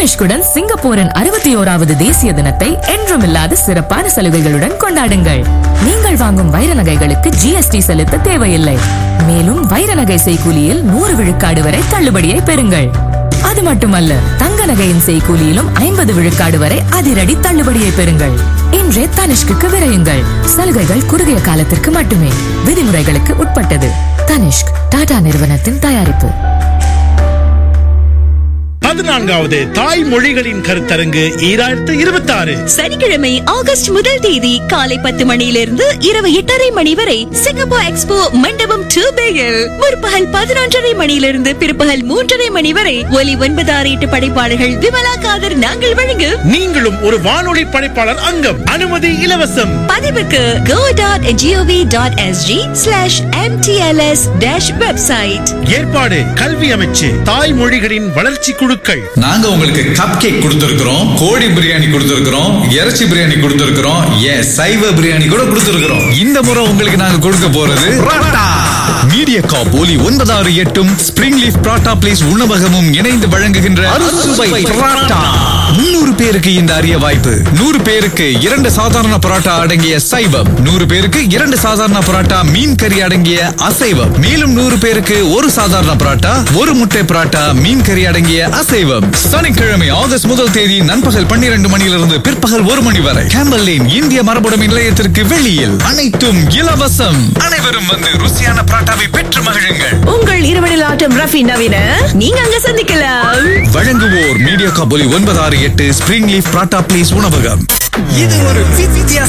தனிஷ்குடன் சிங்கப்பூரின் அறுபத்தி ஓராவது தேசிய தினத்தை என்றுமில்லாத சிறப்பான சலுகைகளுடன் கொண்டாடுங்கள் நீங்கள் வாங்கும் வைர நகைகளுக்கு ஜிஎஸ்டி செலுத்த தேவையில்லை மேலும் வைர நகை செய்கூலியில் நூறு விழுக்காடு வரை தள்ளுபடியை பெறுங்கள் அது மட்டுமல்ல தங்க நகையின் செய்கூலியிலும் ஐம்பது விழுக்காடு வரை அதிரடி தள்ளுபடியை பெறுங்கள் இன்றே தனிஷ்குக்கு விரையுங்கள் சலுகைகள் குறுகிய காலத்திற்கு மட்டுமே விதிமுறைகளுக்கு உட்பட்டது தனிஷ்க் டாடா நிறுவனத்தின் தயாரிப்பு பதினான்காவது தாய் மொழிகளின் கருத்தரங்கு ஈராயிரத்து இருபத்தி ஆறு சனிக்கிழமை ஆகஸ்ட் முதல் தேதி காலை பத்து மணியிலிருந்து இரவு எட்டரை மணி வரை சிங்கப்பூர் எக்ஸ்போ மண்டபம் டூ பேயில் முற்பகல் பதினொன்றரை மணியிலிருந்து பிற்பகல் மூன்றரை மணி வரை ஒலி ஒன்பது ஆறு எட்டு படைப்பாளர்கள் விமலா காதர் நாங்கள் வழங்கு நீங்களும் ஒரு வானொலி படைப்பாளர் அங்கம் அனுமதி இலவசம் பதிவுக்கு go dot GOV dot SG slash MTLS dash website ஏற்பாடு கல்வி அமைச்சு தாய் மொழிகளின் வளர்ச்சி குழுக்கள் நாங்க உங்களுக்கு கப் கேக் கொடுத்திருக்கிறோம் கோழி பிரியாணி கொடுத்திருக்கிறோம் இறைச்சி பிரியாணி கொடுத்திருக்கிறோம் ஏன் சைவ பிரியாணி கூட கொடுத்திருக்கிறோம் இந்த முறை உங்களுக்கு நாங்க கொடுக்க போறது மீடியா காப் ஒலி ஒன்பதாறு எட்டும் ஸ்பிரிங் லீஃப் பராட்டா பிளேஸ் உணவகமும் இணைந்து வழங்குகின்ற அறுசுவை பராட்டா முன்னூறு பேருக்கு இந்த அரிய வாய்ப்பு நூறு பேருக்கு இரண்டு சாதாரண பரோட்டா அடங்கிய சைவம் நூறு பேருக்கு இரண்டு சாதாரண பரோட்டா மீன் கறி அடங்கிய அசைவம் மேலும் நூறு பேருக்கு ஒரு சாதாரண பரோட்டா ஒரு முட்டை பரோட்டா மீன் கறி அடங்கிய அசைவம் சனிக்கிழமை ஆகஸ்ட் முதல் தேதி நண்பகல் பன்னிரண்டு மணியிலிருந்து பிற்பகல் ஒரு மணி வரை கேம்பல் லேன் இந்திய மரபுடைமை நிலையத்திற்கு வெளியில் அனைத்தும் இலவசம் அனைவரும் வந்து ருசியான பரோட்டாவை பெற்று மகிழுங்கள் உங்கள் இரவனில் ஆட்டம் ரஃபி நவீன நீங்க அங்க சந்திக்கலாம் வழங்குவோர் மீடியா காபொலி ஒன்பது ஆறு எட்டு ஸ்பிரிங் லீஃப் பராட்டா பிளேஸ் உணவகம் இது ஒரு வித்தியாச